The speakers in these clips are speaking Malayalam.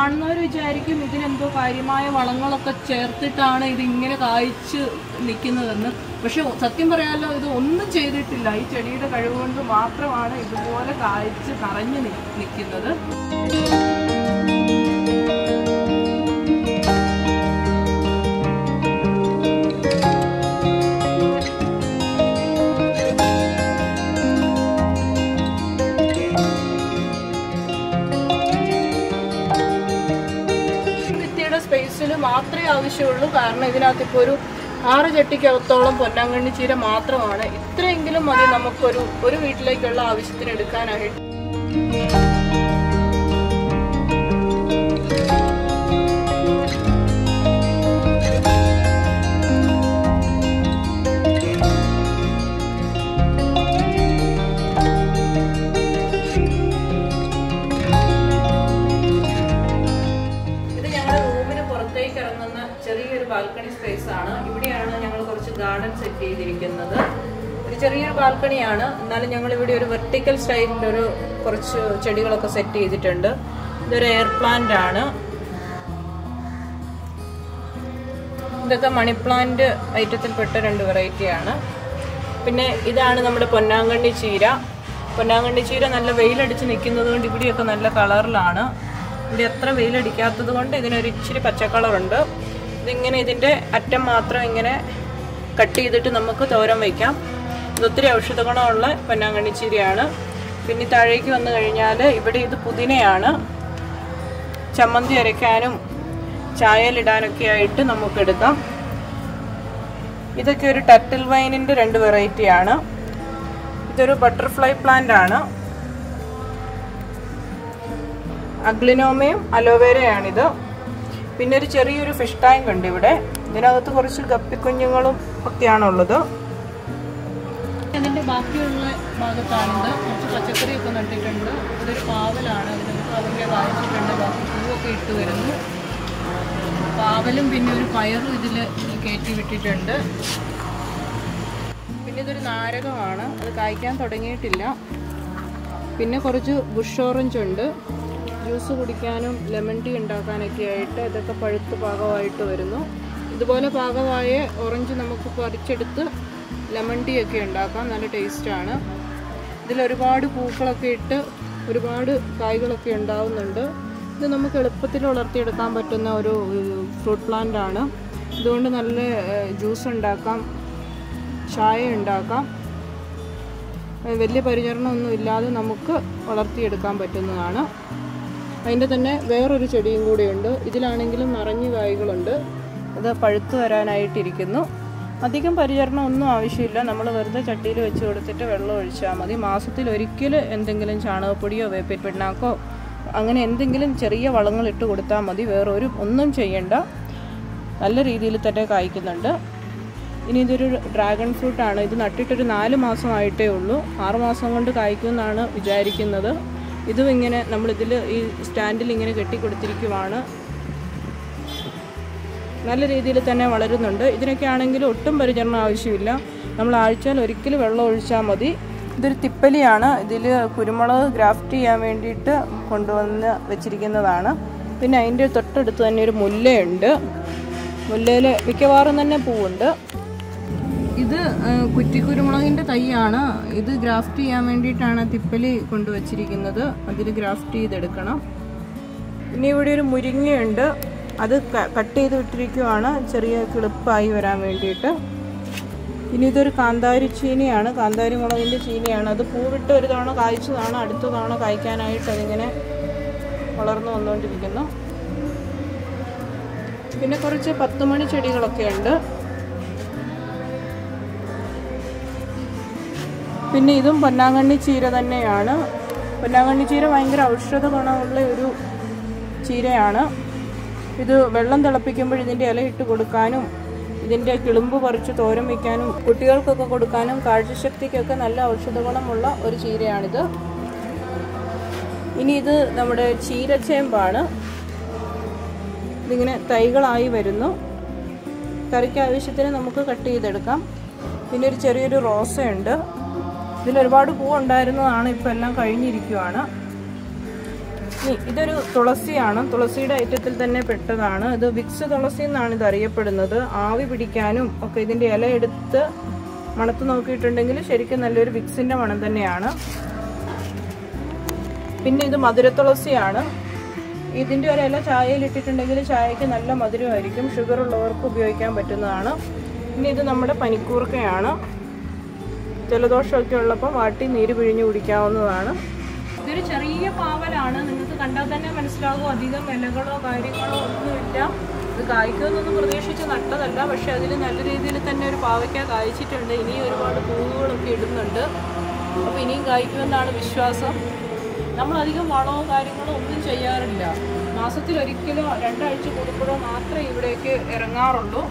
കാണുന്നവർ വിചാരിക്കും ഇതിനെന്തോ കാര്യമായ വളങ്ങളൊക്കെ ചേർത്തിട്ടാണ് ഇത് ഇങ്ങനെ കായ്ച്ച് നിൽക്കുന്നതെന്ന് പക്ഷെ സത്യം പറയാമല്ലോ ഇത് ഒന്നും ചെയ്തിട്ടില്ല ഈ ചെടിയുടെ കഴിവ് കൊണ്ട് മാത്രമാണ് ഇതുപോലെ കായ്ച്ച് നിറഞ്ഞു നിൽക്കുന്നത് ഭിത്തിയുടെ സ്പേസിൽ മാത്രമേ ആവശ്യമുള്ളൂ കാരണം ഇതിനകത്ത് ഇപ്പോൾ ഒരു ആറ് ചട്ടിക്കകത്തോളം പൊന്നാങ്കണ്ണി ചീര മാത്രമാണ് ഇത്രയെങ്കിലും മതി നമുക്കൊരു ഒരു വീട്ടിലേക്കുള്ള ആവശ്യത്തിന് എടുക്കാനായിട്ട് ഇത് ഞങ്ങളുടെ റൂമിന് പുറത്തേക്ക് ഇറങ്ങുന്ന ചെറിയൊരു ബാൽക്കണി സ്പേസ് ആണ് ഇവിടെയാണ് ഞങ്ങൾ കുറച്ച് ഗാർഡൻ സെറ്റ് ചെയ്തിരിക്കുന്നത് ഒരു ചെറിയൊരു ബാൽക്കണിയാണ് എന്നാലും ഞങ്ങൾ ഇവിടെ ഒരു വെർട്ടിക്കൽ സ്റ്റൈലിൽ ഒരു കുറച്ച് ചെടികളൊക്കെ സെറ്റ് ചെയ്തിട്ടുണ്ട് ഇതൊരു എയർ പ്ലാന്റ് ആണ് ഇതൊക്കെ മണി പ്ലാന്റ് ഐറ്റത്തിൽപ്പെട്ട രണ്ട് വെറൈറ്റിയാണ് പിന്നെ ഇതാണ് നമ്മുടെ പൊന്നാങ്കണ്ണി ചീര പൊന്നാങ്കണ്ണി ചീര നല്ല വെയിലടിച്ച് നിൽക്കുന്നത് കൊണ്ട് ഇവിടെയൊക്കെ നല്ല കളറിലാണ് ഇവിടെ അത്ര വെയിലടിക്കാത്തത് കൊണ്ട് ഇതിനൊരു ഇച്ചിരി പച്ച കളറുണ്ട് ഇതിങ്ങനെ ഇതിൻ്റെ അറ്റം മാത്രം ഇങ്ങനെ കട്ട് ചെയ്തിട്ട് നമുക്ക് തോരൻ വയ്ക്കാം ഇത് ഒത്തിരി ഔഷധ ഗുണമുള്ള പൊന്നാങ്കണ്ണി ചീരയാണ് പിന്നെ താഴേക്ക് വന്നു കഴിഞ്ഞാൽ ഇവിടെ ഇത് പുതിനയാണ് ചമ്മന്തി അരയ്ക്കാനും ചായയിലിടാനൊക്കെ ആയിട്ട് നമുക്ക് എടുക്കാം ഇതൊക്കെ ഒരു ടർട്ടിൽ വൈനിന്റെ രണ്ട് വെറൈറ്റി ആണ് ഇതൊരു ബട്ടർഫ്ലൈ പ്ലാന്റ് ആണ് അഗ്ലിനോമയും അലോവേരയാണിത് പിന്നെ ഒരു ചെറിയൊരു ഫിഷ് ടാങ്ക് ഉണ്ട് ഇവിടെ ഇതിനകത്ത് കുറച്ച് ഗപ്പിക്കുഞ്ഞുങ്ങളും ഒക്കെയാണുള്ളത് ഇതിന്റെ ബാക്കിയുള്ള ഭാഗത്താണിത് കുറച്ച് പച്ചക്കറിയൊക്കെ നട്ടിട്ടുണ്ട് ഇതൊരു പാവലാണ് ഇതിന് പാവലിനെ വായിച്ചിട്ടുണ്ട് ബാക്കി പൂവൊക്കെ ഇട്ട് വരുന്നു പാവലും പിന്നെ ഒരു പയറും ഇതിൽ കയറ്റി വിട്ടിട്ടുണ്ട് പിന്നെ ഇതൊരു നാരകമാണ് അത് കായ്ക്കാൻ തുടങ്ങിയിട്ടില്ല പിന്നെ കുറച്ച് ബുഷ് ഓറഞ്ച് ഉണ്ട് ജ്യൂസ് കുടിക്കാനും ലെമൺ ടീ ഉണ്ടാക്കാനൊക്കെ ആയിട്ട് ഇതൊക്കെ പഴുത്ത് പാകമായിട്ട് വരുന്നു ഇതുപോലെ പാകമായ ഓറഞ്ച് നമുക്ക് പറിച്ചെടുത്ത് ലെമൺ ടീ ഒക്കെ ഉണ്ടാക്കാം നല്ല ടേസ്റ്റാണ് ഇതിൽ ഒരുപാട് പൂക്കളൊക്കെ ഇട്ട് ഒരുപാട് കായ്കളൊക്കെ ഉണ്ടാവുന്നുണ്ട് ഇത് നമുക്ക് എളുപ്പത്തിൽ വളർത്തിയെടുക്കാൻ പറ്റുന്ന ഒരു ഫ്രൂട്ട് പ്ലാന്റ് ആണ് ഇതുകൊണ്ട് നല്ല ജ്യൂസ് ഉണ്ടാക്കാം ചായ ഉണ്ടാക്കാം ഏഹ് വലിയ പരിചരണമൊന്നും ഇല്ലാതെ നമുക്ക് വളർത്തിയെടുക്കാൻ പറ്റുന്നതാണ് അതിൻ്റെ തന്നെ വേറൊരു ചെടിയും കൂടിയുണ്ട് ഇതിലാണെങ്കിലും നിറഞ്ഞു കായ്കളുണ്ട് ഇത് പഴുത്ത് വരാനായിട്ടിരിക്കുന്നു അധികം പരിചരണം ഒന്നും ആവശ്യമില്ല നമ്മൾ വെറുതെ ചട്ടിയിൽ വെച്ച് കൊടുത്തിട്ട് വെള്ളം ഒഴിച്ചാൽ മതി മാസത്തിൽ ഒരിക്കൽ എന്തെങ്കിലും ചാണകപ്പൊടിയോ വേപ്പിൻ പിണ്ണാക്കോ അങ്ങനെ എന്തെങ്കിലും ചെറിയ വളങ്ങൾ ഇട്ട് കൊടുത്താൽ മതി വേറെ ഒരു ഒന്നും ചെയ്യണ്ട നല്ല രീതിയിൽ തന്നെ കായ്ക്കുന്നുണ്ട് ഇനി ഇതൊരു ഡ്രാഗൺ ഫ്രൂട്ടാണ് ഇത് നട്ടിട്ടൊരു നാല് മാസമായിട്ടേ ഉള്ളൂ ആറ് മാസം കൊണ്ട് കായ്ക്കുമെന്നാണ് വിചാരിക്കുന്നത് ഇതും ഇങ്ങനെ നമ്മളിതിൽ ഈ സ്റ്റാൻഡിൽ ഇങ്ങനെ കെട്ടിക്കൊടുത്തിരിക്കുവാണ് നല്ല രീതിയിൽ തന്നെ വളരുന്നുണ്ട് ഇതിനൊക്കെ ആണെങ്കിൽ ഒട്ടും പരിചരണം ആവശ്യമില്ല നമ്മൾ ആഴ്ചയിൽ ഒരിക്കൽ വെള്ളം ഒഴിച്ചാൽ മതി ഇതൊരു തിപ്പലിയാണ് ഇതിൽ കുരുമുളക് ഗ്രാഫ്റ്റ് ചെയ്യാൻ വേണ്ടിയിട്ട് കൊണ്ടുവന്ന് വെച്ചിരിക്കുന്നതാണ് പിന്നെ അതിൻ്റെ തൊട്ടടുത്ത് തന്നെ ഒരു മുല്ലയുണ്ട് മുല്ലയിൽ മിക്കവാറും തന്നെ പൂവുണ്ട് ഇത് കുറ്റിക്കുരുമുളകിൻ്റെ തൈയാണ് ഇത് ഗ്രാഫ്റ്റ് ചെയ്യാൻ വേണ്ടിയിട്ടാണ് തിപ്പലി കൊണ്ടുവച്ചിരിക്കുന്നത് അതിൽ ഗ്രാഫ്റ്റ് ചെയ്തെടുക്കണം ഇനി ഇവിടെ ഒരു മുരിങ്ങയുണ്ട് അത് കട്ട് ചെയ്ത് വിട്ടിരിക്കുവാണ് ചെറിയ കിളിപ്പായി വരാൻ വേണ്ടിയിട്ട് ഇനി ഇതൊരു കാന്താരി ചീനിയാണ് കാന്താരി മുളകിൻ്റെ ചീനിയാണ് അത് പൂവിട്ട് ഒരു തവണ കായ്ച്ചതാണ് അടുത്ത തവണ കായ്ക്കാനായിട്ട് അതിങ്ങനെ വളർന്നു വന്നുകൊണ്ടിരിക്കുന്നു പിന്നെ കുറച്ച് പത്തുമണി ചെടികളൊക്കെ ഉണ്ട് പിന്നെ ഇതും പൊന്നാങ്കണ്ണി ചീര തന്നെയാണ് പൊന്നാങ്കണ്ണി ചീര ഭയങ്കര ഔഷധ ഗുണമുള്ള ഒരു ചീരയാണ് ഇത് വെള്ളം തിളപ്പിക്കുമ്പോൾ ഇതിൻ്റെ ഇല ഇട്ട് കൊടുക്കാനും ഇതിൻ്റെ കിളുമ്പ് പറിച്ച് തോരൻ വയ്ക്കാനും കുട്ടികൾക്കൊക്കെ കൊടുക്കാനും കാഴ്ചശക്തിക്കൊക്കെ നല്ല ഔഷധ ഗുണമുള്ള ഒരു ചീരയാണിത് ഇനി ഇത് നമ്മുടെ ചീരച്ചേമ്പാണ് ഇതിങ്ങനെ തൈകളായി വരുന്നു കറിക്ക് ആവശ്യത്തിന് നമുക്ക് കട്ട് ചെയ്തെടുക്കാം പിന്നെ ഒരു ചെറിയൊരു റോസയുണ്ട് ഇതിൽ ഒരുപാട് പൂ ഉണ്ടായിരുന്നതാണ് ഇപ്പോൾ എല്ലാം കഴിഞ്ഞിരിക്കുവാണ് ഇനി ഇതൊരു തുളസിയാണ് തുളസിയുടെ ഐറ്റത്തിൽ തന്നെ പെട്ടതാണ് ഇത് വിക്സ് തുളസി എന്നാണ് ഇത് അറിയപ്പെടുന്നത് ആവി പിടിക്കാനും ഒക്കെ ഇതിന്റെ ഇല എടുത്ത് മണത്ത് നോക്കിയിട്ടുണ്ടെങ്കിൽ ശരിക്കും നല്ലൊരു വിക്സിന്റെ മണം തന്നെയാണ് പിന്നെ ഇത് മധുരത്തുളസിയാണ് ഇതിന്റെ ഒരു ഇല ചായയിൽ ഇട്ടിട്ടുണ്ടെങ്കിൽ ചായക്ക് നല്ല മധുരമായിരിക്കും ഷുഗർ ഉള്ളവർക്ക് ഉപയോഗിക്കാൻ പറ്റുന്നതാണ് പിന്നെ ഇത് നമ്മുടെ പനിക്കൂർക്കയാണ് ജലദോഷമൊക്കെ ഉള്ളപ്പോൾ വാട്ടി നീര് പിഴിഞ്ഞ് കുടിക്കാവുന്നതാണ് ഇതൊരു ചെറിയ പാവലാണ് നിങ്ങൾക്ക് കണ്ടാൽ തന്നെ മനസ്സിലാകും അധികം ഇലകളോ കാര്യങ്ങളോ ഒന്നുമില്ല ഇത് കായ്ക്കുമെന്നൊന്നും പ്രതീക്ഷിച്ച് നട്ടതല്ല പക്ഷെ അതിൽ നല്ല രീതിയിൽ തന്നെ ഒരു പാവയ്ക്ക കായ്ച്ചിട്ടുണ്ട് ഇനിയും ഒരുപാട് പൂവുകളൊക്കെ ഇടുന്നുണ്ട് അപ്പോൾ ഇനിയും കായ്ക്കുമെന്നാണ് വിശ്വാസം നമ്മളധികം വളമോ കാര്യങ്ങളോ ഒന്നും ചെയ്യാറില്ല മാസത്തിൽ ഒരിക്കലോ രണ്ടാഴ്ച കൂടുമ്പോഴോ മാത്രമേ ഇവിടേക്ക് ഇറങ്ങാറുള്ളൂ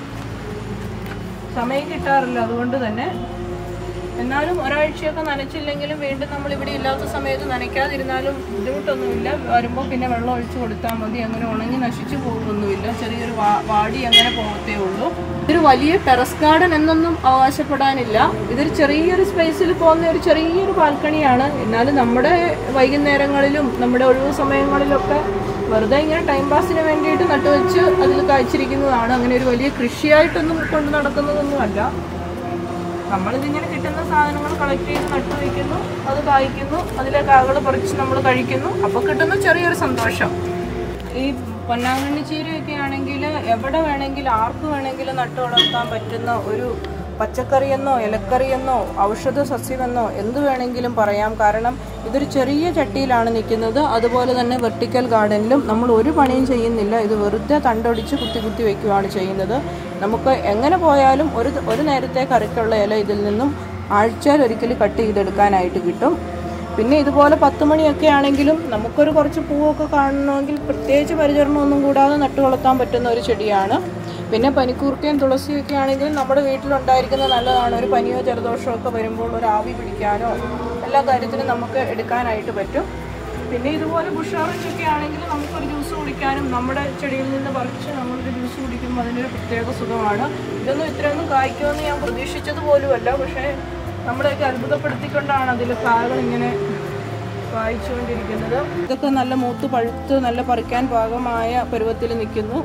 സമയം കിട്ടാറില്ല അതുകൊണ്ട് തന്നെ എന്നാലും ഒരാഴ്ചയൊക്കെ നനച്ചില്ലെങ്കിലും വീണ്ടും നമ്മൾ ഇവിടെ ഇല്ലാത്ത സമയത്ത് നനയ്ക്കാതിരുന്നാലും ബുദ്ധിമുട്ടൊന്നുമില്ല വരുമ്പോൾ പിന്നെ വെള്ളം ഒഴിച്ചു കൊടുത്താൽ മതി അങ്ങനെ ഉണങ്ങി നശിച്ചു പോകുമൊന്നുമില്ല ചെറിയൊരു വാ- വാടി അങ്ങനെ പോകത്തേ ഉള്ളൂ ഇതൊരു വലിയ ടെറസ് ഗാർഡൻ എന്നൊന്നും അവകാശപ്പെടാനില്ല ഇതൊരു ചെറിയൊരു സ്പേസിൽ പോകുന്ന ഒരു ചെറിയൊരു ബാൽക്കണിയാണ് എന്നാലും നമ്മുടെ വൈകുന്നേരങ്ങളിലും നമ്മുടെ ഒഴിവു സമയങ്ങളിലൊക്കെ വെറുതെ ഇങ്ങനെ ടൈം പാസിന് വേണ്ടിയിട്ട് നട്ടുവെച്ച് അതിൽ കായ്ച്ചിരിക്കുന്നതാണ് അങ്ങനെ ഒരു വലിയ കൃഷിയായിട്ടൊന്നും കൊണ്ട് നടക്കുന്നതൊന്നുമല്ല നമ്മളിതിങ്ങനെ കിട്ടുന്ന സാധനങ്ങൾ കളക്ട് ചെയ്ത് നട്ടു വയ്ക്കുന്നു അത് കായ്ക്കുന്നു അതിലെ കാകൾ പറിച്ച് നമ്മൾ കഴിക്കുന്നു അപ്പോൾ കിട്ടുന്ന ചെറിയൊരു സന്തോഷം ഈ പൊന്നാങ്കണ്ണി ചീരയൊക്കെ ആണെങ്കിൽ എവിടെ വേണമെങ്കിലും ആർക്ക് വേണമെങ്കിലും നട്ടു വളർത്താൻ പറ്റുന്ന ഒരു പച്ചക്കറിയെന്നോ ഇലക്കറിയെന്നോ ഔഷധ സസ്യമെന്നോ എന്ത് വേണമെങ്കിലും പറയാം കാരണം ഇതൊരു ചെറിയ ചട്ടിയിലാണ് നിൽക്കുന്നത് അതുപോലെ തന്നെ വെർട്ടിക്കൽ ഗാർഡനിലും നമ്മൾ ഒരു പണിയും ചെയ്യുന്നില്ല ഇത് വെറുതെ തണ്ടൊടിച്ച് കുത്തി കുത്തി വെക്കുകയാണ് ചെയ്യുന്നത് നമുക്ക് എങ്ങനെ പോയാലും ഒരു ഒരു നേരത്തെ കറിക്കുള്ള ഇല ഇതിൽ നിന്നും ആഴ്ചയിൽ ഒരിക്കൽ കട്ട് ചെയ്തെടുക്കാനായിട്ട് കിട്ടും പിന്നെ ഇതുപോലെ പത്ത് മണിയൊക്കെ ആണെങ്കിലും നമുക്കൊരു കുറച്ച് പൂവൊക്കെ കാണണമെങ്കിൽ പ്രത്യേകിച്ച് പരിചരണമൊന്നും കൂടാതെ നട്ടു വളർത്താൻ പറ്റുന്ന ഒരു ചെടിയാണ് പിന്നെ പനിക്കൂർക്കയും തുളസിയൊക്കെ ആണെങ്കിലും നമ്മുടെ വീട്ടിലുണ്ടായിരിക്കുന്നത് നല്ലതാണ് ഒരു പനിയോ ജലദോഷമോ ഒക്കെ വരുമ്പോൾ ഒരു ആവി പിടിക്കാനോ എല്ലാ കാര്യത്തിനും നമുക്ക് എടുക്കാനായിട്ട് പറ്റും പിന്നെ ഇതുപോലെ ബുഷാറച്ചൊക്കെ ആണെങ്കിൽ നമുക്കൊരു ജ്യൂസ് കുടിക്കാനും നമ്മുടെ ചെടിയിൽ നിന്ന് പറിച്ച് നമ്മളൊരു ജ്യൂസ് കുടിക്കുമ്പോൾ അതിനൊരു പ്രത്യേക സുഖമാണ് ഇതൊന്നും ഇത്രയൊന്നും കായ്ക്കുമെന്ന് ഞാൻ പ്രതീക്ഷിച്ചത് പോലുമല്ല പക്ഷേ നമ്മളെയൊക്കെ അത്ഭുതപ്പെടുത്തിക്കൊണ്ടാണ് അതിൽ കായകൾ ഇങ്ങനെ വായിച്ചുകൊണ്ടിരിക്കുന്നത് ഇതൊക്കെ നല്ല മൂത്ത് പഴുത്ത് നല്ല പറിക്കാൻ പാകമായ പരുവത്തിൽ നിൽക്കുന്നു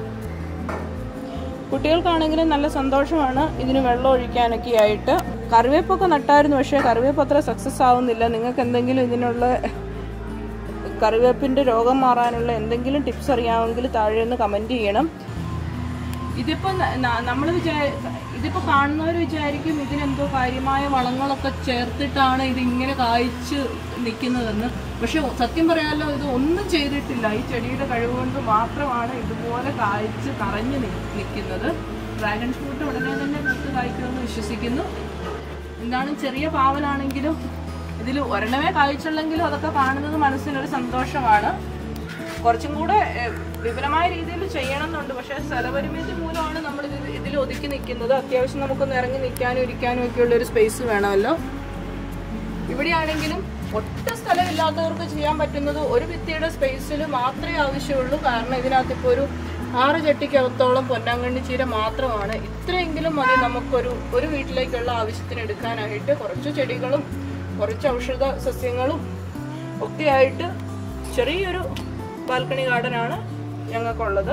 കുട്ടികൾക്കാണെങ്കിലും നല്ല സന്തോഷമാണ് ഇതിന് വെള്ളം ഒഴിക്കാനൊക്കെ ആയിട്ട് കറിവേപ്പൊക്കെ നട്ടായിരുന്നു പക്ഷേ കറിവേപ്പ് അത്ര സക്സസ് ആവുന്നില്ല നിങ്ങൾക്ക് എന്തെങ്കിലും ഇതിനുള്ള കറിവേപ്പിൻ്റെ രോഗം മാറാനുള്ള എന്തെങ്കിലും ടിപ്സ് അറിയാമെങ്കിൽ താഴെ ഒന്ന് കമൻറ്റ് ചെയ്യണം ഇതിപ്പോൾ നമ്മൾ വിചാ ഇതിപ്പോൾ കാണുന്നവർ വിചാരിക്കും ഇതിനെന്തോ കാര്യമായ വളങ്ങളൊക്കെ ചേർത്തിട്ടാണ് ഇത് ഇങ്ങനെ കായ്ച്ച് നിൽക്കുന്നതെന്ന് പക്ഷെ സത്യം പറയാമല്ലോ ഇത് ഒന്നും ചെയ്തിട്ടില്ല ഈ ചെടിയുടെ കഴിവ് കൊണ്ട് മാത്രമാണ് ഇതുപോലെ കായ്ച്ച് കറഞ്ഞു നിൽക്കുന്നത് ഡ്രാഗൺ ഫ്രൂട്ട് ഉടനെ തന്നെ പൂത്ത് കായ്ക്കുമെന്ന് വിശ്വസിക്കുന്നു എന്താണ് ചെറിയ പാവലാണെങ്കിലും ഇതിൽ ഒരെണ്ണമേ കായ്ച്ചുള്ളെങ്കിലും അതൊക്കെ കാണുന്നത് മനസ്സിനൊരു സന്തോഷമാണ് കുറച്ചും കൂടെ ഏഹ്, വിപുലമായ രീതിയിൽ ചെയ്യണം എന്നുണ്ട് പക്ഷേ സ്ഥലപരിമിതി മൂലമാണ് നമ്മൾ ഇത് ഇതിൽ ഒതുക്കി നിൽക്കുന്നത് അത്യാവശ്യം നമുക്കൊന്ന് ഇറങ്ങി നിൽക്കാനും ഇരിക്കാനും ഒക്കെ ഉള്ള ഒരു സ്പേസ് വേണമല്ലോ ഇവിടെയാണെങ്കിലും ഒട്ടും സ്ഥലമില്ലാത്തവർക്ക് ചെയ്യാൻ പറ്റുന്നത് ഒരു ഭിത്തിയുടെ സ്പേസിൽ മാത്രമേ ആവശ്യമുള്ളൂ കാരണം ഇതിനകത്ത് ഇപ്പോൾ ഒരു ആറ് ചട്ടിക്കകത്തോളം പൊന്നാങ്കണ്ണി ചീര മാത്രമാണ് ഇത്രയെങ്കിലും മതി നമുക്കൊരു ഒരു വീട്ടിലേക്കുള്ള ആവശ്യത്തിന് എടുക്കാനായിട്ട് കുറച്ച് ചെടികളും കുറച്ച് ഔഷധ സസ്യങ്ങളും ഒക്കെ ആയിട്ട് ചെറിയൊരു ബാൽക്കണി ഗാർഡനാണ് ഞങ്ങൾക്കുള്ളത്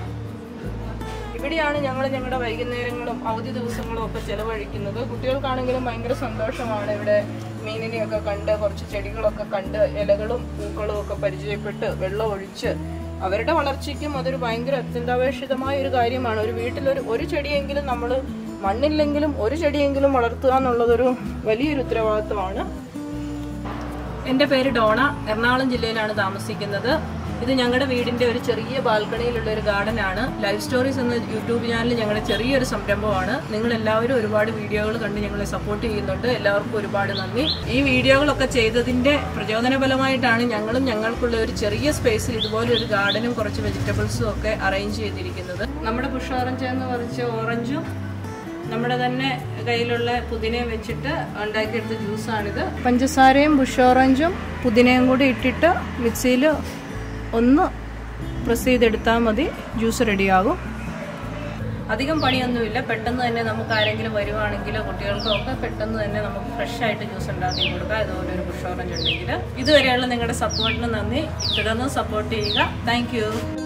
ഇവിടെയാണ് ഞങ്ങൾ ഞങ്ങളുടെ വൈകുന്നേരങ്ങളും അവധി ദിവസങ്ങളും ഒക്കെ ചെലവഴിക്കുന്നത് കുട്ടികൾക്കാണെങ്കിലും ഭയങ്കര സന്തോഷമാണ് ഇവിടെ മീനിനെയൊക്കെ കണ്ട് കുറച്ച് ചെടികളൊക്കെ കണ്ട് ഇലകളും പൂക്കളും ഒക്കെ പരിചയപ്പെട്ട് വെള്ളം ഒഴിച്ച് അവരുടെ വളർച്ചയ്ക്കും അതൊരു ഭയങ്കര അത്യന്താപേക്ഷിതമായ ഒരു കാര്യമാണ് ഒരു വീട്ടിലൊരു ഒരു ചെടിയെങ്കിലും നമ്മൾ മണ്ണില്ലെങ്കിലും ഒരു ചെടിയെങ്കിലും വളർത്തുക എന്നുള്ളതൊരു വലിയൊരു ഉത്തരവാദിത്വമാണ് എൻ്റെ പേര് ഡോണ എറണാകുളം ജില്ലയിലാണ് താമസിക്കുന്നത് ഇത് ഞങ്ങളുടെ വീടിൻ്റെ ഒരു ചെറിയ ബാൽക്കണിയിലുള്ള ഒരു ഗാർഡൻ ആണ് ലൈഫ് സ്റ്റോറീസ് എന്ന യൂട്യൂബ് ചാനൽ ഞങ്ങളുടെ ചെറിയൊരു സംരംഭമാണ് നിങ്ങൾ എല്ലാവരും ഒരുപാട് വീഡിയോകൾ കണ്ട് ഞങ്ങളെ സപ്പോർട്ട് ചെയ്യുന്നുണ്ട് എല്ലാവർക്കും ഒരുപാട് നന്ദി ഈ വീഡിയോകളൊക്കെ ചെയ്തതിൻ്റെ പ്രചോദനഫലമായിട്ടാണ് ഞങ്ങളും ഞങ്ങൾക്കുള്ള ഒരു ചെറിയ സ്പേസിൽ ഇതുപോലെ ഒരു ഗാർഡനും കുറച്ച് വെജിറ്റബിൾസും ഒക്കെ അറേഞ്ച് ചെയ്തിരിക്കുന്നത് നമ്മുടെ ബുഷ് ഓറഞ്ച് എന്ന് പറഞ്ഞ ഓറഞ്ചും നമ്മുടെ തന്നെ കയ്യിലുള്ള പുതിനയും വെച്ചിട്ട് ഉണ്ടാക്കിയെടുത്ത ജ്യൂസാണിത് പഞ്ചസാരയും ബുഷ് ഓറഞ്ചും പുതിനയും കൂടി ഇട്ടിട്ട് മിക്സിയിൽ ഒന്ന് പ്രസ് ചെയ്തെടുത്താൽ മതി ജ്യൂസ് റെഡിയാകും അധികം പണിയൊന്നുമില്ല പെട്ടെന്ന് തന്നെ നമുക്ക് ആരെങ്കിലും വരുവാണെങ്കിലോ കുട്ടികൾക്കോ ഒക്കെ പെട്ടെന്ന് തന്നെ നമുക്ക് ഫ്രഷ് ആയിട്ട് ജ്യൂസ് ഉണ്ടാക്കി കൊടുക്കാം ഇതുപോലെ ഒരു ബുഷ് ബുഷ് ഓറഞ്ച് ഉണ്ടെങ്കിൽ ഇതുവരെയുള്ള നിങ്ങളുടെ സപ്പോർട്ടിന് നന്ദി തുടർന്നും സപ്പോർട്ട് ചെയ്യുക താങ്ക്